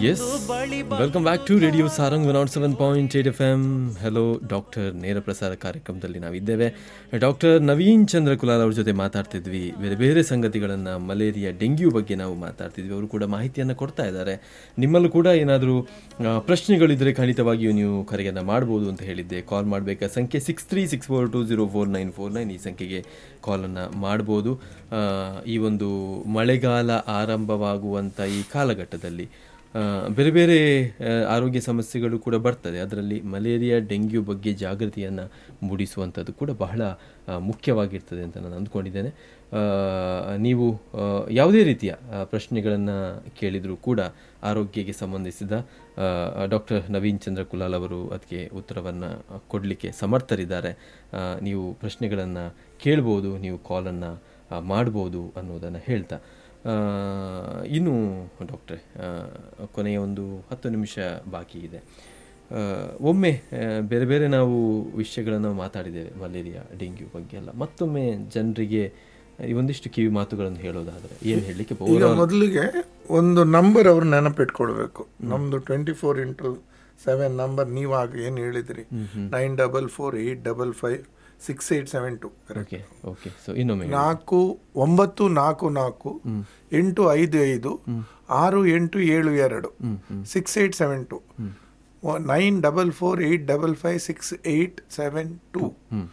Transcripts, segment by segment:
S welcome back to radio Sarang one nought seven point eight F M hello doctor ನೇರ ಪ್ರಸಾರ ಕಾರ್ಯಕ್ರಮದಲ್ಲಿ ನಾವಿದ್ದೇವೆ doctor Naveen ಚಂದ್ರ ಕುಲಾಲ್ ಅವ್ರ ಜೊತೆ ಮಾತಾಡ್ತಿದ್ವಿ ಬೇರೆ ಬೇರೆ ಸಂಗತಿಗಳನ್ನು ಮಲೇರಿಯಾ ಡೆಂಗ್ಯೂ ಬಗ್ಗೆ ನಾವು ಮಾತಾಡ್ತಿದ್ವಿ ಅವರು ಕೂಡ ಮಾಹಿತಿಯನ್ನು ಕೊಡ್ತಾ ಇದ್ದಾರೆ ನಿಮ್ಮಲ್ಲೂ ಕೂಡ ಏನಾದರೂ ಪ್ರಶ್ನೆಗಳಿದ್ದರೆ ಖಂಡಿತವಾಗಿಯೂ ನೀವು ಕರೆಯನ್ನು ಮಾಡ್ಬೋದು ಅಂತ ಹೇಳಿದ್ದೆ ಕಾಲ್ ಮಾಡಬೇಕಾ ಸಂಖ್ಯೆ six three six four two zero four nine four nine ಈ ಸಂಖ್ಯೆಗೆ ಕಾಲನ್ನು ಮಾಡ್ಬೋದು ಆ, ಈ ಒಂದು ಮಳೆಗಾಲ ಆರಂಭವಾಗುವಂಥ ಈ ಕಾಲಘಟ್ಟದಲ್ಲಿ ಆ, ಬೇರೆ ಬೇರೆ ಆ, ಆರೋಗ್ಯ ಸಮಸ್ಯೆಗಳು ಕೂಡ ಬರ್ತದೆ ಅದರಲ್ಲಿ ಮಲೇರಿಯಾ ಡೆಂಗ್ಯೂ ಬಗ್ಗೆ ಜಾಗೃತಿಯನ್ನು ಮೂಡಿಸುವಂಥದ್ದು ಕೂಡ ಬಹಳ ಆ, ಮುಖ್ಯವಾಗಿರ್ತದೆ ಅಂತ ನಾನು ಅಂದ್ಕೊಂಡಿದ್ದೇನೆ ಆ, ನೀವು ಆ, ಯಾವುದೇ ರೀತಿಯ ಪ್ರಶ್ನೆಗಳನ್ನು ಕೇಳಿದರೂ ಕೂಡ ಆರೋಗ್ಯಕ್ಕೆ ಸಂಬಂಧಿಸಿದ ಡಾಕ್ಟರ್ ನವೀನ್ ಚಂದ್ರ ಕುಲಾಲ್ ಅವರು ಅದಕ್ಕೆ ಉತ್ತರವನ್ನು ಕೊಡಲಿಕ್ಕೆ ಸಮರ್ಥರಿದ್ದಾರೆ ಆ, ನೀವು ಪ್ರಶ್ನೆಗಳನ್ನು ಕೇಳ್ಬೋದು ನೀವು ಕಾಲನ್ನು ಮಾಡ್ಬೋದು ಅನ್ನೋದನ್ನು ಹೇಳ್ತಾ ಆ, ಇನ್ನು ಡಾಕ್ಟ್ರೆ ಆ, ಕೊನೆಯ ಒಂದು ಹತ್ತು ನಿಮಿಷ ಬಾಕಿ ಇದೆ ಆ, ಒಮ್ಮೆ ಆ, ಬೇರೆ ಬೇರೆ ನಾವು ವಿಷಯಗಳನ್ನು ಮಾತಾಡಿದ್ದೇವೆ ಮಲೇರಿಯಾ ಡೆಂಗ್ಯೂ ಬಗ್ಗೆ ಎಲ್ಲ ಮತ್ತೊಮ್ಮೆ ಜನರಿಗೆ ಈ ಒಂದಿಷ್ಟು ಕಿವಿ ಮಾತುಗಳನ್ನು ಹೇಳೋದಾದರೆ ಏನು ಹೇಳಲಿಕ್ಕೆ ಈಗ ಮೊದಲಿಗೆ ಒಂದು ನಂಬರ್ ಅವ್ರು ನೆನಪಿಟ್ಕೊಳ್ಬೇಕು ನಮ್ದು twenty four into seven number ನೀವು ಆಗ ಏನು ಹೇಳಿದ್ರಿ nine double four eight double five six eight seven two okay okay so ಇನ್ನೊಮ್ಮೆ ಹೇಳಿ. ನಾಲ್ಕು ಒಂಬತ್ತು ನಾಲ್ಕು ನಾಲ್ಕು ಎಂಟು ಐದು ಐದು ಆರು ಎಂಟು ಏಳು ಎರಡು six eight seven two nine double four eight double five six eight seven two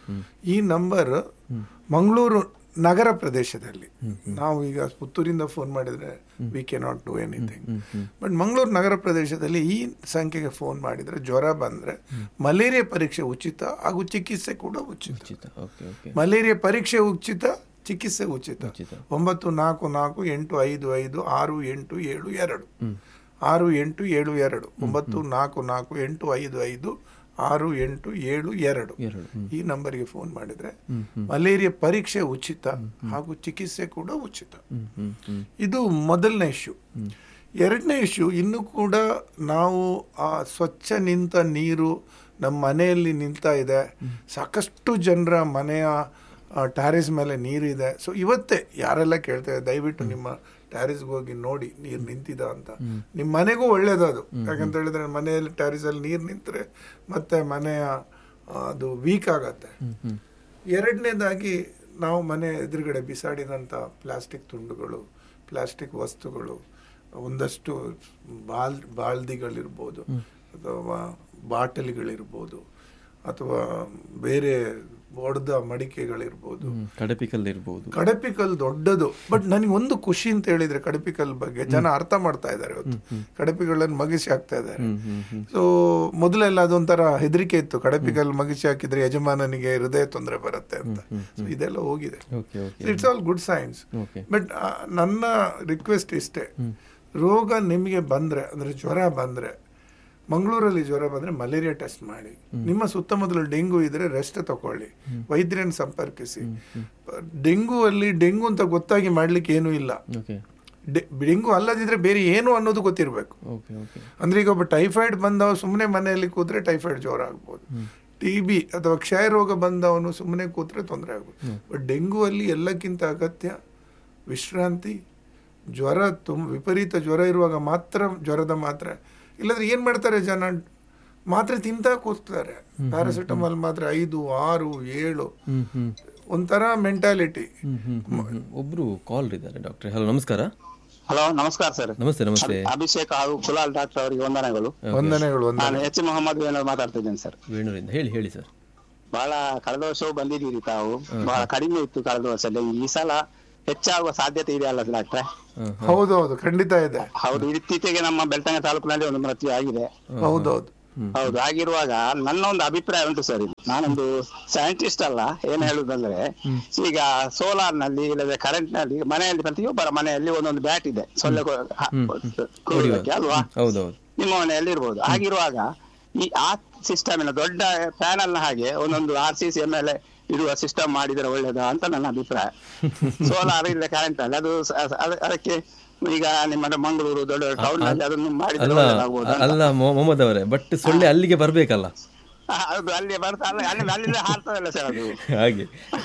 ಈ ನಂಬರ್ ಮಂಗಳೂರು ನಗರ ಪ್ರದೇಶದಲ್ಲಿ ನಾವು ಈಗ ಪುತ್ತೂರಿಂದ ಫೋನ್ ಮಾಡಿದ್ರೆ we can not do anything but Mangaluru ನಗರ ಪ್ರದೇಶದಲ್ಲಿ ಈ ಸಂಖ್ಯೆಗೆ ಫೋನ್ ಮಾಡಿದ್ರೆ ಜ್ವರ ಬಂದ್ರೆ ಮಲೇರಿಯಾ ಪರೀಕ್ಷೆ ಉಚಿತ ಹಾಗೂ ಚಿಕಿತ್ಸೆ ಕೂಡ ಉಚಿತ ಉಚಿತ ಓಕೆ ಓಕೆ ಮಲೇರಿಯಾ ಪರೀಕ್ಷೆ ಉಚಿತ ಚಿಕಿತ್ಸೆ ಉಚಿತ ಉಚಿತ. ಒಂಬತ್ತು ನಾಲ್ಕು ನಾಲ್ಕು ಎಂಟು ಐದು ಐದು ಆರು ಎಂಟು ಏಳು ಎರಡು ಆರು ಎಂಟು ಏಳು ಎರಡು ಒಂಬತ್ತು ನಾಲ್ಕು ನಾಲ್ಕು ಎಂಟು ಐದು ಐದು ಆರು ಎಂಟು ಏಳು ಎರಡು ಎರಡು ಈ ನಂಬರ್ಗೆ ಫೋನ್ ಮಾಡಿದ್ರೆ ಮಲೇರಿಯಾ ಪರೀಕ್ಷೆ ಉಚಿತ ಹಾಗೂ ಚಿಕಿತ್ಸೆ ಕೂಡ ಉಚಿತ ಹ್ಮ್ ಹ್ಮ್ ಹ್ಮ್ ಇದು ಮೊದಲನೇ ಇಶ್ಯೂ ಎರಡನೇ ಇಶ್ಯೂ ಇನ್ನು ಕೂಡ ನಾವು ಆ ಸ್ವಚ್ಛ ನಿಂತ ನೀರು ನಮ್ಮ ಮನೆಯಲ್ಲಿ ನಿಲ್ತಾ ಇದೆ ಸಾಕಷ್ಟು ಜನರ ಮನೆಯ ಟ್ಯಾರಿಸ್ ಮೇಲೆ ನೀರಿದೆ ಸೊ ಇವತ್ತೇ ಯಾರೆಲ್ಲ ಕೇಳ್ತಾರೆ ದಯವಿಟ್ಟು ನಿಮ್ಮ ಟ್ಯಾರಿಸ್ಗೆ ಹೋಗಿ ನೋಡಿ ನೀರು ನಿಂತಿದ ಅಂತ ನಿಮ್ಮ ಮನೆಗೂ ಒಳ್ಳೇದದು ಯಾಕಂತ ಹೇಳಿದ್ರೆ ಮನೆಯಲ್ಲಿ ಟ್ಯಾರಿಸಲ್ಲಿ ನೀರು ನಿಂತರೆ ಮತ್ತೆ ಮನೆಯ ಆ, ಅದು ವೀಕ್ ಆಗತ್ತೆ ಎರಡನೇದಾಗಿ ನಾವು ಮನೆ ಎದುರುಗಡೆ ಬಿಸಾಡಿದಂಥ ಪ್ಲಾಸ್ಟಿಕ್ ತುಂಡುಗಳು ಪ್ಲಾಸ್ಟಿಕ್ ವಸ್ತುಗಳು ಒಂದಷ್ಟು ಬಾಲ್ ಬಾಲ್ದಿಗಳಿರ್ಬೋದು ಅಥವಾ ಬಾಟಲಿಗಳಿರ್ಬೋದು ಅಥವಾ ಬೇರೆ ಒಡೆದ ಮಡಿಕೆಗಳಿರ್ಬೋದು ಹ್ಮ್. ಕಡಪಿಕಲ್ ಇರ್ಬೋದು ಕಡಪಿಕಲ್ ದೊಡ್ಡದು ಬಟ್ ನನಗೆ ಒಂದು ಖುಷಿ ಅಂತ ಹೇಳಿದ್ರೆ ಕಡಪಿಕಲ್ ಬಗ್ಗೆ ಜನ ಅರ್ಥ ಮಾಡ್ತಾ ಇದ್ದಾರೆ ಇವತ್ತು ಕಡಪಿಗಳನ್ನು ಮಗಿಸಿ ಹಾಕ್ತಾ ಇದ್ದಾರೆ ಹ್ಮ್ ಹ್ಮ್ ಹ್ಮ್ ಸೊ ಮೊದಲೆಲ್ಲ ಅದೊಂಥರ ಹೆದರಿಕೆ ಇತ್ತು ಕಡಪಿಕಲ್ ಮಗಿಸಿ ಹಾಕಿದ್ರೆ ಯಜಮಾನನಿಗೆ ಹೃದಯ ತೊಂದರೆ ಬರುತ್ತೆ ಅಂತ ಸೊ ಇದೆಲ್ಲ ಹೋಗಿದೆ okay okay it's all good signs okay but ನನ್ನ ರಿಕ್ವೆಸ್ಟ್ ಇಷ್ಟೇ ರೋಗ ನಿಮಗೆ ಬಂದ್ರೆ ಅಂದ್ರೆ ಜ್ವರ ಬಂದ್ರೆ ಮಂಗಳೂರಲ್ಲಿ ಜ್ವರ ಬಂದ್ರೆ ಮಲೇರಿಯಾ ಟೆಸ್ಟ್ ಮಾಡಿ ನಿಮ್ಮ ಸುತ್ತಮುತ್ತಲು ಡೆಂಗು ಇದ್ರೆ ರೆಸ್ಟ್ ತಗೊಳ್ಳಿ ವೈದ್ಯರನ್ನು ಸಂಪರ್ಕಿಸಿ ಡೆಂಗು ಅಲ್ಲಿ ಡೆಂಗು ಅಂತ ಗೊತ್ತಾಗಿ ಮಾಡ್ಲಿಕ್ಕೆ ಏನೂ ಇಲ್ಲ ಓಕೆ ಡೆ- ಡೆಂಗು ಅಲ್ಲದಿದ್ರೆ ಬೇರೆ ಏನು ಅನ್ನೋದು ಗೊತ್ತಿರಬೇಕು ಓಕೆ ಓಕೆ ಅಂದ್ರೆ ಈಗ ಒಬ್ಬ ಟೈಫಾಯ್ಡ್ ಬಂದವ ಸುಮ್ಮನೆ ಮನೆಯಲ್ಲಿ ಕೂತ್ರೆ ಟೈಫಾಯ್ಡ್ ಜ್ವರ ಆಗ್ಬೋದು ಟಿ ಬಿ ಅಥವಾ ಕ್ಷಯ ರೋಗ ಬಂದವನು ಸುಮ್ಮನೆ ಕೂತ್ರೆ ತೊಂದರೆ ಆಗ್ಬೋದು ಬಟ್ ಡೆಂಗು ಅಲ್ಲಿ ಎಲ್ಲಕ್ಕಿಂತ ಅಗತ್ಯ ವಿಶ್ರಾಂತಿ ಜ್ವರ ತುಂಬ ವಿಪರೀತ ಜ್ವರ ಇರುವಾಗ ಮಾತ್ರ ಜ್ವರದ ಮಾತ್ರೆ ಇಲ್ಲದ್ರೆ ಏನ್ ಮಾಡ್ತಾರೆ ಜನ ಮಾತ್ರೆ ತಿಂತಾ ಕೂತ್ತಾರೆ ಪ್ಯಾರಾಸಿಟಮಾಲ್ ಮಾತ್ರೆ ಐದು ಆರು ಏಳು ಹ್ಮ್ ಹ್ಮ್ ಒಂಥರ ಮೆಂಟಾಲಿಟಿ ಹ್ಮ್ ಹ್ಮ್ ಹ್ಮ್ ಹ್ಮ್. ಒಬ್ರು ಕಾಲ್ ಇದ್ದಾರೆ ಡಾಕ್ಟ್ರೆ ಹಲೋ ನಮಸ್ಕಾರ ಹಲೋ ನಮಸ್ಕಾರ ಸರ್ ನಮಸ್ತೆ ನಮಸ್ತೆ ಅಭಿಷೇಕ್ ಹಾಗೂ ಕುಲಾಲ್ ಡಾಕ್ಟರ್ ಅವರಿಗೆ ವಂದನೆಗಳು ವಂದನೆಗಳು ವಂದನೆ ನಾನು ಎಚ್ ಮೊಹಮ್ಮದ್ ವೇಣು ಮಾತಾಡ್ತಿದ್ದೇನೆ ಸರ್ ವೇಣೂರಿಂದ ಹೇಳಿ ಹೇಳಿ ಸರ್ ಬಹಳ ಕಳೆದ ವರ್ಷವೂ ಬಂದಿದ್ದೀರಿ ತಾವು ಬಹಳ ಕಡಿಮೆ ಇತ್ತು ಕಳೆದ ವರ್ಷದಲ್ಲಿ ಈ ಸಲ ಹೆಚ್ಚಾಗುವ ಸಾಧ್ಯತೆ ಇದೆ ಅಲ್ಲ ಡಾಕ್ಟ್ರೆ ಹಾಂ ಹೌದೌದು ಖಂಡಿತ ಇದೆ ಹೌದು ಇತ್ತೀಚೆಗೆ ನಮ್ಮ ಬೆಳ್ತಂಗ ತಾಲೂಕಿನಲ್ಲಿ ಒಂದು ಮೃತ್ಯು ಆಗಿದೆ ಹೌದೌದು ಹೌದು ಆಗಿರುವಾಗ ನನ್ನ ಒಂದು ಅಭಿಪ್ರಾಯ ಉಂಟು ಸರ್ ಇದು ನಾನೊಂದು ಸೈಂಟಿಸ್ಟ್ ಅಲ್ಲ ಏನ್ ಹೇಳುದಂದ್ರೆ ಈಗ ಸೋಲಾರ್ ನಲ್ಲಿ ಇಲ್ಲದೆ ಕರೆಂಟ್ ನಲ್ಲಿ ಮನೆಯಲ್ಲಿ ಪ್ರತಿಯೊಬ್ಬರ ಮನೆಯಲ್ಲಿ ಒಂದೊಂದು ಬ್ಯಾಟ್ ಇದೆ ಸೊಳ್ಳೆ ಕೊ- ಹ- ಕೊಡುವುದಕ್ಕೆ ಅಲ್ವಾ ಹೌದೌದು ನಿಮ್ಮ ಮನೆಯಲ್ಲಿ ಇರ್ಬೋದು ಆಗಿರುವಾಗ ಈ ಆ ಸಿಸ್ಟಮಿನ ದೊಡ್ಡ ಪ್ಯಾನಲ್ ನ ಹಾಗೆ ಒಂದೊಂದು ಆರ್ ಸಿ ಸಿ ಮೇಲೆ ಇಡುವ ಸಿಸ್ಟಮ್ ಮಾಡಿದ್ರೆ ಒಳ್ಳೇದಾ ಅಂತ ನನ್ನ ಅಭಿಪ್ರಾಯ ಸೋಲಾರ್ ಇಲ್ಲ ಕರೆಂಟ್ ಅಲ್ಲಿ ಅದು ಸ- ಅದ- ಅದಕ್ಕೆ ಈಗ ನಿಮ್ಮ ಮಂಗಳೂರು ದೊಡ್ಡ ಟೌನ್ ನಲ್ಲಿ ಅದನ್ನು ಮಾಡಿದ್ರೆ ಅಲ್ಲ ಒಳ್ಳೇದಾಗ್ಬೋದು ಅಂತ. ಅಲ್ಲ ಮೊ- ಮೊಹಮ್ಮದ್ ಅವರೇ ಬಟ್ ಸೊಳ್ಳೆ ಅಲ್ಲಿಗೆ ಬರ್ಬೇಕಲ್ಲ ಅದು ಅಲ್ಲಿ ಬರ್ತಾ ಅಲ್ಲ ಅಲ್ಲಿ ಅಲ್ಲಿಂದ ಹಾರ್ತದಲ್ಲ ಸರ್ ಅದು ಹಾಗೆ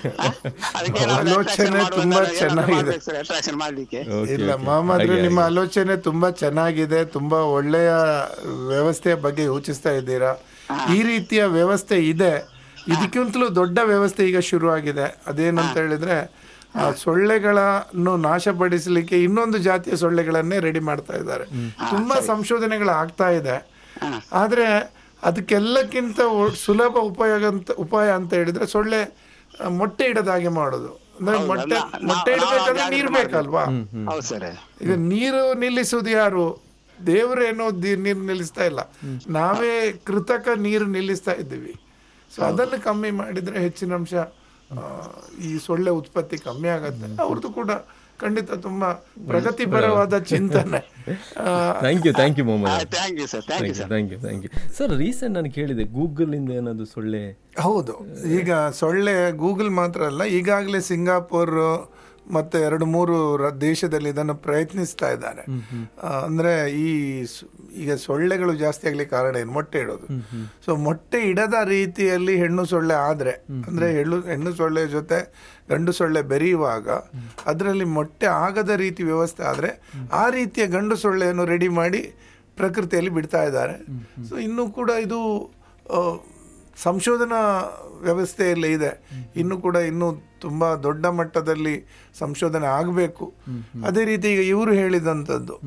ಅದಕ್ಕೆ ಆಲೋಚನೆ ತುಂಬಾ ಚೆನ್ನಾಗಿದೆ. ಅಟ್ರಾಕ್ಷನ್ ಮಾಡ್ಲಿಕ್ಕೆ Okay, ಇಲ್ಲ okay. ಮೊಹಮ್ಮದ್ರೆ ಹಾಗೆ, ನಿಮ್ಮ ಹಾಗೆ. ಆಲೋಚನೆ ತುಂಬಾ ಚೆನ್ನಾಗಿದೆ ತುಂಬಾ ಒಳ್ಳೆಯ ವ್ಯವಸ್ಥೆಯ ಬಗ್ಗೆ ಯೋಚಿಸ್ತಾ ಇದ್ದೀರಾ ಈ ರೀತಿಯ ವ್ಯವಸ್ಥೆ ಇದೆ ಇದಕ್ಕಿಂತಲೂ ದೊಡ್ಡ ವ್ಯವಸ್ಥೆ ಈಗ ಶುರುವಾಗಿದೆ ಅದೇನಂತ ಹೇಳಿದ್ರೆ ಆ ಸೊಳ್ಳೆಗಳನ್ನು ನಾಶಪಡಿಸಲಿಕ್ಕೆ ಇನ್ನೊಂದು ಜಾತಿಯ ಸೊಳ್ಳೆಗಳನ್ನೇ ರೆಡಿ ಮಾಡ್ತಾ ಇದ್ದಾರೆ ತುಂಬಾ ಸಂಶೋಧನೆಗಳು ಆಗ್ತಾ ಇದೆ ಆದ್ರೆ ಅದಕ್ಕೆಲ್ಲಕ್ಕಿಂತ ಒ- ಸುಲಭ ಉಪಯೋಗ ಅಂತ ಉಪಾಯ ಅಂತ ಹೇಳಿದ್ರೆ ಸೊಳ್ಳೆ ಆ, ಮೊಟ್ಟೆ ಇಡದ ಹಾಗೆ ಮಾಡೋದು ಅಂದ್ರೆ ಮೊಟ್ಟೆ ನಾ- ಮೊಟ್ಟೆ ನಾವು ಇಡಬೇಕಾದ್ರೆ ಜಾಗ್ರತೆ ನೀರು ಮಾಡ್ಬೇಕು. ಬೇಕಲ್ವಾ ಹೌದು ಸರ್ ಈಗ ನೀರು ನಿಲ್ಲಿಸುವುದು ಯಾರು ದೇವರೇನೋ ದಿ- ನೀರು ನಿಲ್ಲಿಸ್ತಾ ಇಲ್ಲ ನಾವೇ ಕೃತಕ ನೀರು ನಿಲ್ಲಿಸ್ತಾ ಇದ್ದೀವಿ ಸೊ ಅದನ್ನು ಕಮ್ಮಿ ಮಾಡಿದ್ರೆ ಹೆಚ್ಚಿನ ಅಂಶ ಆ, ಈ ಸೊಳ್ಳೆ ಉತ್ಪತ್ತಿ ಕಮ್ಮಿ ಆಗತ್ತೆ ಅವ್ರದ್ದು ಕೂಡ ಖಂಡಿತ ತುಂಬಾ ಪ್ರಗತಿಪರವಾದ ಚಿಂತನೆ ಆ, thank you thank you Mohammed thank you sir thank you sir thank you thank you sir recent ನಾನು ಕೇಳಿದೆ ಗೂಗಲ್ ಇಂದ ಏನಾದ್ರು ಸೊಳ್ಳೆ ಹೌದು ಈಗ ಸೊಳ್ಳೆ ಗೂಗಲ್ ಮಾತ್ರ ಅಲ್ಲ ಈಗಾಗಲೇ ಸಿಂಗಾಪುರ್ ಮತ್ತೆ ಎರಡು ಮೂರು ರ- ದೇಶದಲ್ಲಿ ಇದನ್ನು ಪ್ರಯತ್ನಿಸ್ತಾ ಇದ್ದಾರೆ ಆ, ಅಂದ್ರೆ ಈ ಸ್- ಈಗ ಸೊಳ್ಳೆಗಳು ಜಾಸ್ತಿ ಆಗ್ಲಿಕ್ಕೆ ಕಾರಣ ಏನು ಮೊಟ್ಟೆ ಇಡೋದು ಸೊ ಮೊಟ್ಟೆ ಇಡದ ರೀತಿಯಲ್ಲಿ ಹೆಣ್ಣು ಸೊಳ್ಳೆ ಆದ್ರೆ ಅಂದ್ರೆ ಹೆಣ್ಣು ಹೆಣ್ಣು ಸೊಳ್ಳೆ ಜೊತೆ ಗಂಡು ಸೊಳ್ಳೆ ಬೆರೆಯುವಾಗ ಅದರಲ್ಲಿ ಮೊಟ್ಟೆ ಆಗದ ರೀತಿ ವ್ಯವಸ್ಥೆ ಆದ್ರೆ ಆ ರೀತಿಯ ಗಂಡು ಸೊಳ್ಳೆಯನ್ನು ರೆಡಿ ಮಾಡಿ ಪ್ರಕೃತಿಯಲ್ಲಿ ಬಿಡ್ತಾ ಇದ್ದಾರೆ ಸೊ ಇನ್ನೂ ಕೂಡ ಇದು ಆ, ಸಂಶೋಧನಾ ವ್ಯವಸ್ಥೆಯಲ್ಲಿ ಇದೆ ಇನ್ನು ಕೂಡ ಇನ್ನು ತುಂಬಾ ದೊಡ್ಡ ಮಟ್ಟದಲ್ಲಿ ಸಂಶೋಧನೆ ಆಗಬೇಕು ಅದೇ ರೀತಿ ಈಗ ಇವರು ಹೇಳಿದಂಥದ್ದು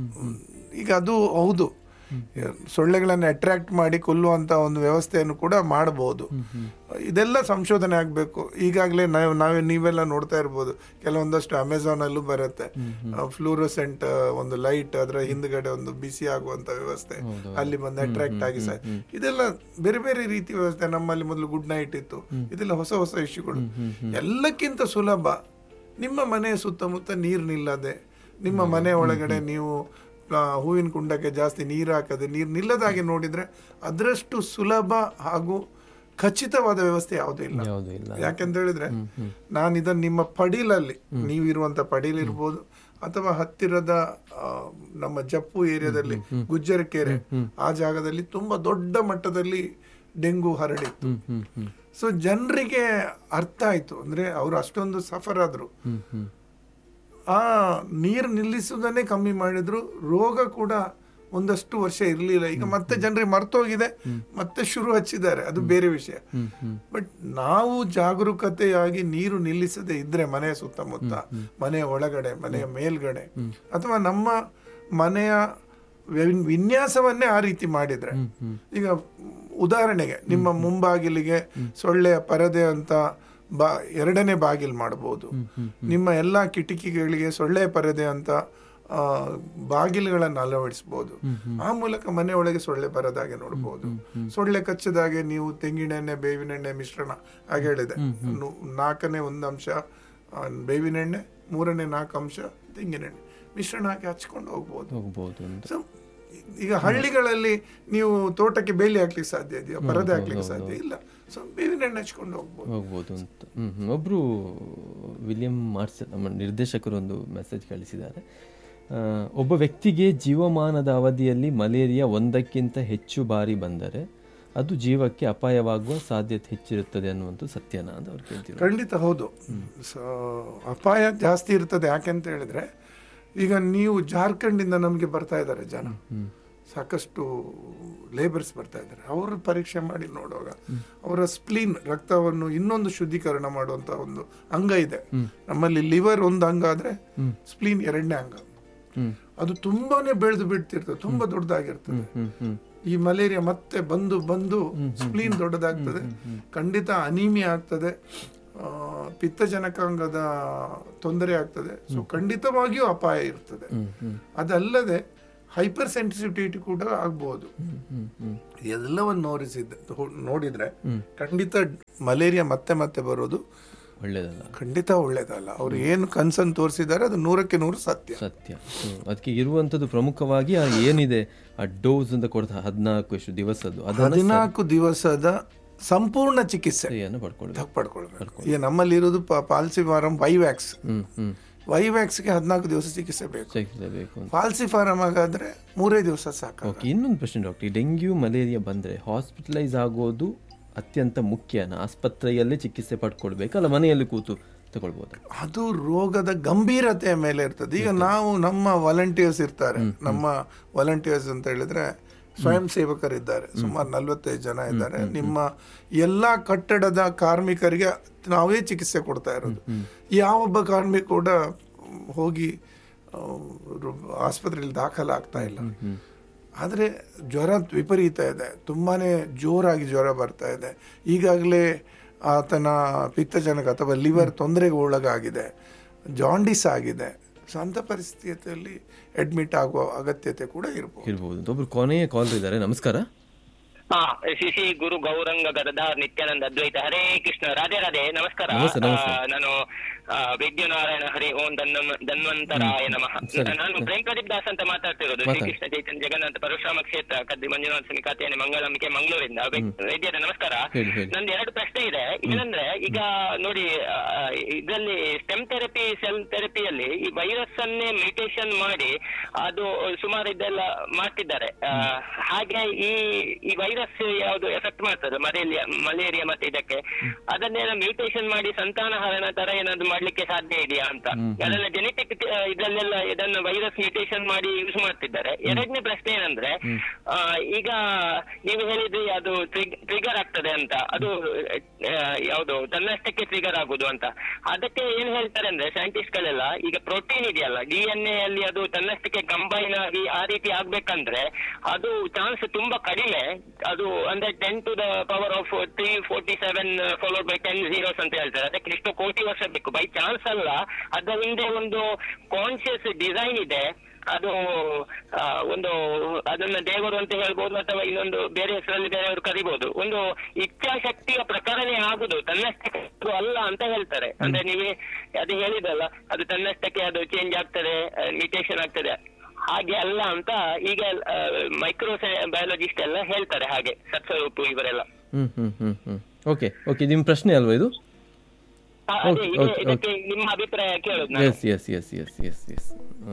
ಈಗ ಅದು ಹೌದು ಸೊಳ್ಳೆಗಳನ್ನು ಅಟ್ರಾಕ್ಟ್ ಮಾಡಿ ಕೊಲ್ಲುವಂತ ಒಂದು ವ್ಯವಸ್ಥೆಯನ್ನು ಕೂಡ ಮಾಡಬಹುದು ಇದೆಲ್ಲ ಸಂಶೋಧನೆ ಆಗಬೇಕು ಈಗಾಗಲೇ ನಾವು ನಾವೇ ನೀವೆಲ್ಲ ನೋಡ್ತಾ ಇರ್ಬೋದು ಕೆಲವೊಂದಷ್ಟು ಅಮೆಝಾನ್ ಅಲ್ಲೂ ಬರುತ್ತೆ ಫ್ಲೂರೋಸೆಂಟ್ ಒಂದು ಲೈಟ್ ಅದರ ಹಿಂದ್ಗಡೆ ಒಂದು ಬಿಸಿ ಆಗುವಂತ ವ್ಯವಸ್ಥೆ ಅಲ್ಲಿ ಬಂದು ಅಟ್ರಾಕ್ಟ್ ಆಗಿ ಸಹ ಇದೆಲ್ಲ ಬೇರೆ ಬೇರೆ ರೀತಿ ವ್ಯವಸ್ಥೆ ನಮ್ಮಲ್ಲಿ ಮೊದಲು ಗುಡ್ ನೈಟ್ ಇತ್ತು ಇದೆಲ್ಲ ಹೊಸ ಹೊಸ ಇಶ್ಯೂಗಳು ಎಲ್ಲಕ್ಕಿಂತ ಸುಲಭ ನಿಮ್ಮ ಮನೆಯ ಸುತ್ತಮುತ್ತ ನೀರು ನಿಲ್ಲದೆ ನಿಮ್ಮ ಮನೆ ಒಳಗಡೆ ನೀವು ಆ, ಹೂವಿನ ಕುಂಡಕ್ಕೆ ಜಾಸ್ತಿ ನೀರು ಹಾಕದೆ ನೀರು ನಿಲ್ಲದಾಗೆ ನೋಡಿದ್ರೆ ಅದರಷ್ಟು ಸುಲಭ ಹಾಗೂ ಖಚಿತವಾದ ವ್ಯವಸ್ಥೆ ಯಾವುದೂ ಇಲ್ಲ ಯಾವುದೂ ಇಲ್ಲ ಯಾಕೆಂತ ಹೇಳಿದ್ರೆ ನಾನು ಇದನ್ನ ನಿಮ್ಮ ಪಡೀಲಲ್ಲಿ ನೀವಿರುವಂತ ಪಡೀಲಿರ್ಬೋದು ಅಥವಾ ಹತ್ತಿರದ ಆ, ನಮ್ಮ ಜಪ್ಪು ಏರಿಯಾದಲ್ಲಿ ಗುಜ್ಜರಕೆರೆ ಆ ಜಾಗದಲ್ಲಿ ತುಂಬಾ ದೊಡ್ಡ ಮಟ್ಟದಲ್ಲಿ ಡೆಂಗು ಹರಡಿತ್ತು ಹ್ಮ್ ಹ್ಮ್ ಹ್ಮ್ ಸೊ ಜನರಿಗೆ ಅರ್ಥ ಆಯ್ತು ಅಂದ್ರೆ ಅವರು ಅಷ್ಟೊಂದು ಸಫರ್ ಆದ್ರು ಹ್ಮ್ ಹ್ಮ್ ಆ ನೀರು ನಿಲ್ಲಿಸುವುದನ್ನೇ ಕಮ್ಮಿ ಮಾಡಿದ್ರು ರೋಗ ಕೂಡ ಒಂದಷ್ಟು ವರ್ಷ ಇರಲಿಲ್ಲ ಈಗ ಮತ್ತೆ ಜನರಿಗೆ ಮರ್ತೋಗಿದೆ ಮತ್ತೆ ಶುರು ಹಚ್ಚಿದ್ದಾರೆ ಅದು ಬೇರೆ ವಿಷಯ ಬಟ್ ನಾವು ಜಾಗರೂಕತೆಯಾಗಿ ನೀರು ನಿಲ್ಲಿಸದೆ ಇದ್ರೆ ಮನೆಯ ಸುತ್ತಮುತ್ತ ಮನೆಯ ಒಳಗಡೆ ಮನೆಯ ಮೇಲ್ಗಡೆ ಅಥವಾ ನಮ್ಮ ಮನೆಯ ವಿನ್- ವಿನ್ಯಾಸವನ್ನೇ ಆ ರೀತಿ ಮಾಡಿದ್ರೆ ಈಗ ಉದಾಹರಣೆಗೆ ನಿಮ್ಮ ಮುಂಬಾಗಿಲಿಗೆ ಸೊಳ್ಳೆಯ ಪರದೆ ಅಂತ ಬಾ ಎರಡನೇ ಬಾಗಿಲು ಮಾಡಬಹುದು ನಿಮ್ಮ ಎಲ್ಲಾ ಕಿಟಕಿಗಳಿಗೆ ಸೊಳ್ಳೆ ಪರದೆ ಅಂತ ಆ, ಬಾಗಿಲುಗಳನ್ನು ಅಳವಡಿಸಬಹುದು ಆ ಮೂಲಕ ಮನೆ ಒಳಗೆ ಸೊಳ್ಳೆ ಬರದಾಗೆ ನೋಡಬಹುದು ಸೊಳ್ಳೆ ಕಚ್ಚದಾಗೆ ನೀವು ತೆಂಗಿನೆಣ್ಣೆ ಬೇವಿನೆಣ್ಣೆ ಮಿಶ್ರಣ ಹಾಗೆ ಹೇಳಿದೆ ನು- ನಾಲ್ಕನೇ ಒಂದು ಅಂಶ ಆ, ಬೇವಿನೆಣ್ಣೆ ಮೂರನೇ ನಾಲ್ಕು ಅಂಶ ತೆಂಗಿನೆಣ್ಣೆ ಮಿಶ್ರಣ ಹಾಕಿ ಹಚ್ಕೊಂಡು ಹೋಗ್ಬೋದು ಹೋಗ್ಬೋದು ಅಂತ ಸೊ ಈಗ ಹಳ್ಳಿಗಳಲ್ಲಿ ನೀವು ತೋಟಕ್ಕೆ ಬೇಲಿ ಹಾಕ್ಲಿಕ್ಕೆ ಸಾಧ್ಯ ಇದೆಯಾ ಪರದೆ ಹಾಕ್ಲಿಕ್ಕೆ ಸಾಧ್ಯ ಇಲ್ಲ ಸೊ ಬೇವಿನ ಎಣ್ಣೆ ಹಚ್ಕೊಂಡು ಹೋಗ್ಬೋದು ಹೋಗ್ಬೋದು ಅಂತ ಹ್ಮ್ ಹ್ಮ್. ಒಬ್ರು ವಿಲಿಯಂ ಮಾರ್ಸ್ ನಮ್ಮ ನಿರ್ದೇಶಕರು ಒಂದು ಮೆಸೇಜ್ ಕಳಿಸಿದ್ದಾರೆ ಆ, ಒಬ್ಬ ವ್ಯಕ್ತಿಗೆ ಜೀವಮಾನದ ಅವಧಿಯಲ್ಲಿ ಮಲೇರಿಯಾ ಒಂದಕ್ಕಿಂತ ಹೆಚ್ಚು ಬಾರಿ ಬಂದರೆ ಅದು ಜೀವಕ್ಕೆ ಅಪಾಯವಾಗುವ ಸಾಧ್ಯತೆ ಹೆಚ್ಚಿರುತ್ತದೆ ಅನ್ನುವಂಥ ಸತ್ಯನ ಅಂತ ಅವ್ರು ಕೇಳ್ತಿರೋ ಖಂಡಿತ ಹೌದು ಸೊ ಅಪಾಯ ಜಾಸ್ತಿ ಇರ್ತದೆ ಯಾಕೆಂತ ಹೇಳಿದ್ರೆ ಈಗ ನೀವು ಜಾರ್ಖಂಡಿಂದ ನಮಗೆ ಬರ್ತಾ ಇದ್ದಾರೆ ಜನ ಸಾಕಷ್ಟು ಲೇಬರ್ಸ್ ಬರ್ತಾ ಇದ್ದಾರೆ ಅವರು ಪರೀಕ್ಷೆ ಮಾಡಿ ನೋಡುವಾಗ ಅವರ ಸ್ಪ್ಲೀನ್ ರಕ್ತವನ್ನು ಇನ್ನೊಂದು ಶುದ್ಧೀಕರಣ ಮಾಡುವಂತ ಒಂದು ಅಂಗ ಇದೆ ನಮ್ಮಲ್ಲಿ ಲಿವರ್ ಒಂದು ಅಂಗ ಆದ್ರೆ ಸ್ಪ್ಲೀನ್ ಎರಡನೇ ಅಂಗ ಹ್ಮ್ ಅದು ತುಂಬಾನೇ ಬೆಳೆದು ಬಿಡ್ತಿರ್ತದೆ ತುಂಬಾ ದೊಡ್ಡದಾಗಿರ್ತದೆ ಹ್ಮ್ ಹ್ಮ್ ಈ ಮಲೇರಿಯಾ ಮತ್ತೆ ಬಂದು ಬಂದು ಸ್ಪ್ಲೀನ್ ದೊಡ್ಡದಾಗ್ತದೆ ಖಂಡಿತ ಅನೀಮಿಯಾ ಆಗ್ತದೆ ಆ, ಪಿತ್ತಜನಕಾಂಗದ ತೊಂದರೆ ಆಗ್ತದೆ ಸೊ ಖಂಡಿತವಾಗಿಯೂ ಅಪಾಯ ಇರ್ತದೆ ಅದಲ್ಲದೆ ಹೈಪರ್ ಸೆನ್ಸಿಟಿವಿಟಿ ಕೂಡ ಆಗ್ಬಹುದು ಹ್ಮ್ ಹ್ಮ್ ಎಲ್ಲವನ್ನು ನೋಡಿಸಿದ್ದ ನೋಡಿದ್ರೆ ಖಂಡಿತ ಮಲೇರಿಯಾ ಮತ್ತೆ ಮತ್ತೆ ಬರೋದು ಒಳ್ಳೇದಲ್ಲ ಖಂಡಿತ ಒಳ್ಳೇದಲ್ಲ ಅವ್ರು ಏನು ಕನ್ಸನ್ ತೋರಿಸಿದ್ದಾರೆ ಅದು ನೂರಕ್ಕೆ ನೂರು ಸತ್ಯ ಸತ್ಯ ಹ್ಮ್. ಅದಕ್ಕೆ ಇರುವಂಥದ್ದು ಪ್ರಮುಖವಾಗಿ ಆ ಏನಿದೆ ಆ ಡೋಸ್ ಅಂತ ಕೊಡ್ತಾ ಹದಿನಾಲ್ಕು ಎಷ್ಟು ದಿವಸದ್ದು ಅದನ್ನ ಹದಿನಾಲ್ಕು ದಿವಸದ ಸಂಪೂರ್ಣ ಚಿಕಿತ್ಸೆ ಸರಿಯನ್ನು ಪಡ್ಕೊಳ್ಬೇಕು ಪಡ್ಕೊಳ್ಬೇಕು ಈಗ ನಮ್ಮಲ್ಲಿ ಇರೋದು ಪಾಲ್ಸಿಫಾರಂ ವೈವ್ಯಾಕ್ಸ್ ಹ್ಮ್ ಹ್ಮ್ ವೈವ್ಯಾಕ್ಸ್ಗೆ ಹದಿನಾಲ್ಕು ದಿವಸ ಚಿಕಿತ್ಸೆ ಬೇಕು ಸಿಗಲೇಬೇಕು ಅಂತ ಫಾಲ್ಸಿಫಾರಂ ಆಗಾದ್ರೆ ಮೂರೇ ದಿವಸ ಸಾಕು ಓಕೆ ಇನ್ನೊಂದು ಪ್ರಶ್ನೆ ಡಾಕ್ಟರ್ ಈ ಡೆಂಗ್ಯೂ ಮಲೇರಿಯಾ ಬಂದರೆ ಹಾಸ್ಪಿಟಲೈಸ್ ಆಗೋದು ಅತ್ಯಂತ ಮುಖ್ಯನ ಆಸ್ಪತ್ರೆಯಲ್ಲೇ ಚಿಕಿತ್ಸೆ ಪಡ್ಕೊಳ್ಬೇಕು ಅಲ್ಲ ಮನೆಯಲ್ಲಿ ಕೂತು ತಗೊಳ್ಬೋದು ಅದು ರೋಗದ ಗಂಭೀರತೆಯ ಮೇಲೆ ಇರ್ತದೆ ಈಗ ನಾವು ನಮ್ಮ ವಾಲಂಟಿಯರ್ಸ್ ಇರ್ತಾರೆ ನಮ್ಮ ವಾಲಂಟಿಯರ್ಸ್ ಅಂತ ಹೇಳಿದ್ರೆ ಸ್ವಯಂ ಸೇವಕರಿದ್ದಾರೆ ಸುಮಾರು ನಲ್ವತ್ತೈದು ಜನ ಇದ್ದಾರೆ ನಿಮ್ಮ ಎಲ್ಲಾ ಕಟ್ಟಡದ ಕಾರ್ಮಿಕರಿಗೆ ನಾವೇ ಚಿಕಿತ್ಸೆ ಕೊಡ್ತಾ ಇರೋದು ಯಾವೊಬ್ಬ ಕಾರ್ಮಿಕ ಕೂಡ ಹೋಗಿ ಆ, ರು- ಆಸ್ಪತ್ರೆಯಲ್ಲಿ ದಾಖಲಾಗ್ತಾ ಇಲ್ಲ ಆದರೆ ಜ್ವರ ವಿಪರೀತ ಇದೆ ತುಂಬಾನೇ ಜೋರಾಗಿ ಜ್ವರ ಬರ್ತಾ ಇದೆ ಈಗಾಗಲೇ ಆತನ ಪಿತ್ತಜನಕ ಅಥವಾ ಲಿವರ್ ತೊಂದರೆಗೆ ಒಳಗಾಗಿದೆ ಜಾಂಡಿಸ್ ಆಗಿದೆ ಸೊ ಅಂಥ ಪರಿಸ್ಥಿತಿಯಲ್ಲಿ ಅಡ್ಮಿಟ್ ಆಗುವ ಅಗತ್ಯತೆ ಕೂಡ ಇರ್ಬೋದು ಇರ್ಬೋದು ಅಂತ ಒಬ್ರು ಕೊನೆಯ ಕಾಲ್ ಇದ್ದಾರೆ ನಮಸ್ಕಾರ ಹಾ ಶ್ರೀ ಶ್ರೀ ಗುರು ಗೌರಂಗ ಗದಧಾರ್ ನಿತ್ಯಾನಂದ ಅದ್ವೈತ ಹರೇ ಕೃಷ್ಣ ರಾಧೆ ರಾಧೆ ನಮಸ್ಕಾರ ನಮಸ್ತೆ, ನಮಸ್ತೆ. ಆ, ನಾನು ಆ, ವಿದ್ಯುನಾರಾಯಣ ಹರಿ ಓಂ ಧನ್ವ ಧನ್ವಂತರಾಯ ನಮಃ ಸರಿ. ನಾನು ಪ್ರೇಮ್ ಪ್ರದೀಪ್ ದಾಸ್ ಅಂತ ಮಾತಾಡ್ತಿರೋದು ಶ್ರೀ ಮಾತಾಡಿ. ಕೃಷ್ಣ ಚೈತನ್ಯ ಜಗನ್ನಾಥ ಪರಶುರಾಮ ಕ್ಷೇತ್ರ ಕದ್ದಿ ಮಂಜುನಾಥ ಸ್ವಾಮಿ ಖಾತೆಯನ್ನು ಮಂಗಳಂಬಿಕೆ ಮಂಗಳೂರಿಂದ ವೈ- ವೈದ್ಯರ ನಮಸ್ಕಾರ ಹೇಳಿ, ಹೇಳಿ. ನಂದು ಎರಡು ಪ್ರಶ್ನೆ ಇದೆ ಏನಂದ್ರೆ ಈಗ ನೋಡಿ ಆ, ಇದರಲ್ಲಿ ಸ್ಟೆಮ್ ಥೆರಪಿ ಸೆಲ್ ಥೆರಪಿಯಲ್ಲಿ ಈ ವೈರಸ್ ಅನ್ನೇ ಮ್ಯೂಟೇಶನ್ ಮಾಡಿ ಅದು ಸುಮಾರು ಇದೆಲ್ಲ ಮಾಡ್ತಿದ್ದಾರೆ ಆ, ಹಾಗೆ ಈ ಈ ವೈರಸ್ ಯಾವುದು ಎಫೆಕ್ಟ್ ಮಾಡ್ತದೆ ಮಲೇರಿಯಾ ಮಲೇರಿಯಾ ಮತ್ತೆ ಇದಕ್ಕೆ ಅದನ್ನೇನೋ ಮ್ಯೂಟೇಶನ್ ಮಾಡಿ ಸಂತಾನಹರಣ ತರ ಏನಾದ್ರು ಮಾಡ್ಲಿಕ್ಕೆ ಸಾಧ್ಯ ಇದೆಯಾ ಅಂತ ಅದನ್ನ ಜೆನೆಟಿಕ್ ಇದರಲ್ಲೆಲ್ಲ ಇದನ್ನ ವೈರಸ್ ಮ್ಯೂಟೇಶನ್ ಮಾಡಿ ಯೂಸ್ ಮಾಡ್ತಿದ್ದಾರೆ ಎರಡನೇ ಪ್ರಶ್ನೆ ಏನಂದ್ರೆ ಆ, ಈಗ ನೀವು ಹೇಳಿದ್ರಿ ಅದು ಟ್ರಿಗರ್ ಆಗ್ತದೆ ಅಂತ ಅದು ಆ, ಯಾವುದು ತನ್ನಷ್ಟಕ್ಕೆ ಟ್ರಿಗರ್ ಆಗುದು ಅಂತ ಅದಕ್ಕೆ ಏನ್ ಹೇಳ್ತಾರೆ ಅಂದ್ರೆ ಸೈಂಟಿಸ್ಟ್ ಗಳೆಲ್ಲ ಈಗ ಪ್ರೋಟೀನ್ ಇದೆಯಲ್ಲ ಡಿ ಎನ್ ಎ ಅಲ್ಲಿ ಅದು ತನ್ನಷ್ಟಕ್ಕೆ ಕಂಬೈನ್ ಆಗಿ ಆ ರೀತಿ ಆಗ್ಬೇಕಂದ್ರೆ ಅದು ಚಾನ್ಸ್ ತುಂಬಾ ಕಡಿಮೆ ಅದು ಅಂದ್ರೆ ten to the power of three forty seven followed by ten zeros ಅಂತ ಹೇಳ್ತಾರೆ ಅದಕ್ಕೆ ಇಷ್ಟು ಕೋಟಿ ವರ್ಷ ಬೇಕು ಬೈ ಚಾನ್ಸ್ ಅಲ್ಲ ಅದರ ಹಿಂದೆ ಒಂದು ಕಾನ್ಶಿಯಸ್ ಡಿಸೈನ್ ಇದೆ ಅದು ಆ, ಒಂದು ಅದನ್ನ ದೇವರು ಅಂತ ಹೇಳ್ಬೋದು ಅಥವಾ ಇನ್ನೊಂದು ಬೇರೆ ಹೆಸರಲ್ಲಿ ಬೇರೆಯವರು ಕರಿಬಹುದು ಒಂದು ಇಚ್ಛಾಶಕ್ತಿಯ ಪ್ರಕರಣ ಆಗುದು ತನ್ನಷ್ಟಕ್ಕೆ ಅದು ಅಲ್ಲ ಅಂತ ಹೇಳ್ತಾರೆ ಅಂದ್ರೆ ನೀವೇ ಅದು ಹೇಳಿದಲ್ಲ ಅದು ತನ್ನಷ್ಟಕ್ಕೆ ಅದು ಚೇಂಜ್ ಆಗ್ತದೆ ಮ್ಯೂಟೇಶನ್ ಆಗ್ತದೆ ಹಾಗೆ ಅಲ್ಲ ಅಂತ ಈಗ ಮೈಕ್ರೋ ಬಯಾಲಜಿಸ್ಟ್ ಎಲ್ಲ ಹೇಳ್ತಾರೆ ಹಾಗೆ ಸತ್ಸ್ವರೂಪು ಇವರೆಲ್ಲ ಹ್ಮ್ ಹ್ಮ್ ಹ್ಮ್ ಹ್ಮ್ ಓಕೆ ಓಕೆ ನಿಮ್ಮ ಪ್ರಶ್ನೆ ಅಲ್ವಾ ಇದು ಆ, ಅದೇ Okay, ಇದೆ- okay, ಇದಕ್ಕೆ ನಿಮ್ಮ ಅಭಿಪ್ರಾಯ ಕೇಳೋದು ನಾನು yes yes yes yes yes yes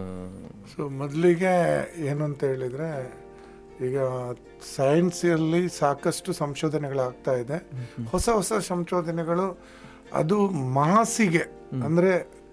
so ಮೊದಲಿಗೆ ಏನು ಅಂತ ಹೇಳಿದರೆ ಈಗ ಸೈನ್ಸಲ್ಲಿ ಸಾಕಷ್ಟು ಸಂಶೋಧನೆಗಳಾಗ್ತಾ ಇದೆ ಹೊಸ ಹೊಸ ಸಂಶೋಧನೆಗಳು ಅದು ಮಾಸಿಗೆ ಅಂದರೆ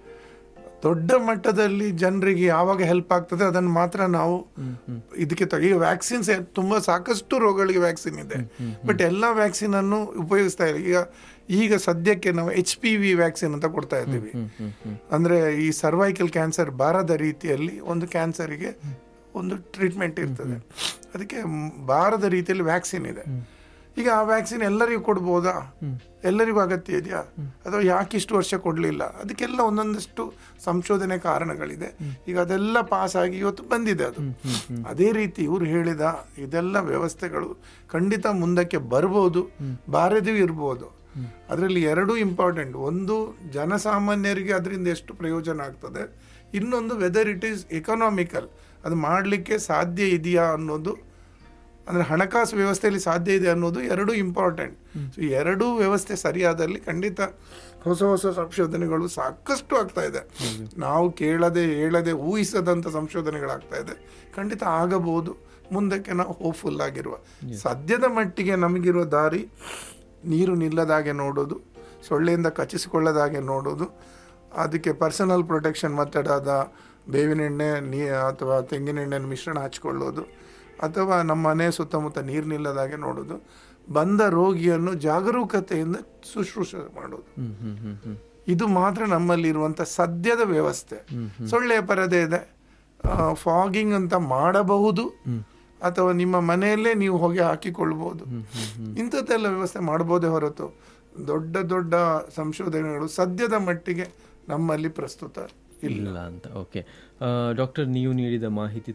ದೊಡ್ಡ ಮಟ್ಟದಲ್ಲಿ ಜನರಿಗೆ ಯಾವಾಗ ಹೆಲ್ಪ್ ಆಗ್ತದೆ ಅದನ್ನು ಮಾತ್ರ ನಾವು ಇದಕ್ಕೆ ತ- ಈಗ ವ್ಯಾಕ್ಸಿನ್ಸ್ ತುಂಬ ಸಾಕಷ್ಟು ರೋಗಗಳಿಗೆ ವ್ಯಾಕ್ಸಿನ್ ಇದೆ ಬಟ್ ಎಲ್ಲ ವ್ಯಾಕ್ಸಿನ್ ಅನ್ನು ಉಪಯೋಗಿಸ್ತಾ ಇಲ್ಲ ಈಗ ಈಗ ಸದ್ಯಕ್ಕೆ ನಾವು ಎಚ್ ಪಿ ವಿ ವ್ಯಾಕ್ಸಿನ್ ಅಂತ ಕೊಡ್ತಾ ಇದ್ದೀವಿ ಅಂದ್ರೆ ಈ ಸರ್ವೈಕಲ್ ಕ್ಯಾನ್ಸರ್ ಬಾರದ ರೀತಿಯಲ್ಲಿ ಒಂದು ಕ್ಯಾನ್ಸರಿಗೆ ಒಂದು ಟ್ರೀಟ್ಮೆಂಟ್ ಇರ್ತದೆ ಅದಕ್ಕೆ ಮ್- ಬಾರದ ರೀತಿಯಲ್ಲಿ ವ್ಯಾಕ್ಸಿನ್ ಇದೆ ಈಗ ಆ ವ್ಯಾಕ್ಸಿನ್ ಎಲ್ಲರಿಗೂ ಕೊಡ್ಬೋದಾ ಎಲ್ಲರಿಗೂ ಅಗತ್ಯ ಇದೆಯಾ ಅಥವಾ ಯಾಕೆ ಇಷ್ಟು ವರ್ಷ ಕೊಡಲಿಲ್ಲ ಅದಕ್ಕೆಲ್ಲ ಒಂದೊಂದಷ್ಟು ಸಂಶೋಧನೆ ಕಾರಣಗಳಿದೆ ಈಗ ಅದೆಲ್ಲ ಪಾಸ್ ಆಗಿ ಇವತ್ತು ಬಂದಿದೆ ಅದು ಅದೇ ರೀತಿ ಇವ್ರು ಹೇಳಿದ ಇದೆಲ್ಲ ವ್ಯವಸ್ಥೆಗಳು ಖಂಡಿತ ಮುಂದಕ್ಕೆ ಬರ್ಬೋದು ಬಾರದೇ ಇರ್ಬೋದು ಅದರಲ್ಲಿ ಎರಡೂ ಇಂಪಾರ್ಟೆಂಟ್ ಒಂದು ಜನಸಾಮಾನ್ಯರಿಗೆ ಅದರಿಂದ ಎಷ್ಟು ಪ್ರಯೋಜನ ಆಗ್ತದೆ ಇನ್ನೊಂದು ವೆದರ್ ಇಟ್ ಈಸ್ ಎಕನಾಮಿಕಲ್ ಅದು ಮಾಡಲಿಕ್ಕೆ ಸಾಧ್ಯ ಇದೆಯಾ ಅನ್ನೋದು ಅಂದರೆ ಹಣಕಾಸು ವ್ಯವಸ್ಥೆಯಲ್ಲಿ ಸಾಧ್ಯ ಇದೆ ಅನ್ನೋದು ಎರಡೂ ಇಂಪಾರ್ಟೆಂಟ್ ಸೊ ಎರಡೂ ವ್ಯವಸ್ಥೆ ಸರಿಯಾದಲ್ಲಿ ಖಂಡಿತ ಹೊಸ ಹೊಸ ಸಂಶೋಧನೆಗಳು ಸಾಕಷ್ಟು ಆಗ್ತಾ ಇದೆ ನಾವು ಕೇಳದೆ ಹೇಳದೆ ಊಹಿಸದಂಥ ಸಂಶೋಧನೆಗಳಾಗ್ತಾ ಇದೆ ಖಂಡಿತ ಆಗಬಹುದು ಮುಂದಕ್ಕೆ ನಾವು ಹೋಪ್ಫುಲ್ ಆಗಿರುವ ಸದ್ಯದ ಮಟ್ಟಿಗೆ ನಮಗಿರುವ ದಾರಿ ನೀರು ನಿಲ್ಲದಾಗೆ ನೋಡೋದು ಸೊಳ್ಳೆಯಿಂದ ಕಚ್ಚಿಸಿಕೊಳ್ಳದಾಗೆ ನೋಡೋದು ಅದಕ್ಕೆ ಪರ್ಸನಲ್ ಪ್ರೊಟೆಕ್ಷನ್ ಮೆಥಡ್ ಆದ ಬೇವಿನೆಣ್ಣೆ ನೀ ಅಥವಾ ತೆಂಗಿನೆಣ್ಣೆನ ಮಿಶ್ರಣ ಹಚ್ಕೊಳ್ಳೋದು ಅಥವಾ ನಮ್ಮ ಮನೆ ಸುತ್ತಮುತ್ತ ನೀರು ನಿಲ್ಲದಾಗೆ ನೋಡೋದು ಬಂದ ರೋಗಿಯನ್ನು ಜಾಗರೂಕತೆಯಿಂದ ಶುಶ್ರೂಷೆ ಮಾಡೋದು ಹ್ಮ್ ಹ್ಮ್ ಹ್ಮ್ ಹ್ಮ್ ಇದು ಮಾತ್ರ ನಮ್ಮಲ್ಲಿರುವಂಥ ಸದ್ಯದ ವ್ಯವಸ್ಥೆ ಸೊಳ್ಳೆಯ ಪರದೆ ಇದೆ ಫಾಗಿಂಗ್ ಅಂತ ಮಾಡಬಹುದು ಅಥವಾ ನಿಮ್ಮ ಮನೆಯಲ್ಲೇ ನೀವು ಹೊಗೆ ಹಾಕಿಕೊಳ್ಬಹುದು ಇಂಥದ್ದೆಲ್ಲ ವ್ಯವಸ್ಥೆ ಮಾಡಬಹುದೇ ಹೊರತು ದೊಡ್ಡ ದೊಡ್ಡ ಸಂಶೋಧನೆಗಳು ಸದ್ಯದ ಮಟ್ಟಿಗೆ ನಮ್ಮಲ್ಲಿ ಪ್ರಸ್ತುತ ಇಲ್ಲ ಇಲ್ಲ ಅಂತ ಓಕೆ ಡಾಕ್ಟರ್ ನೀವು ನೀಡಿದ ಮಾಹಿತಿ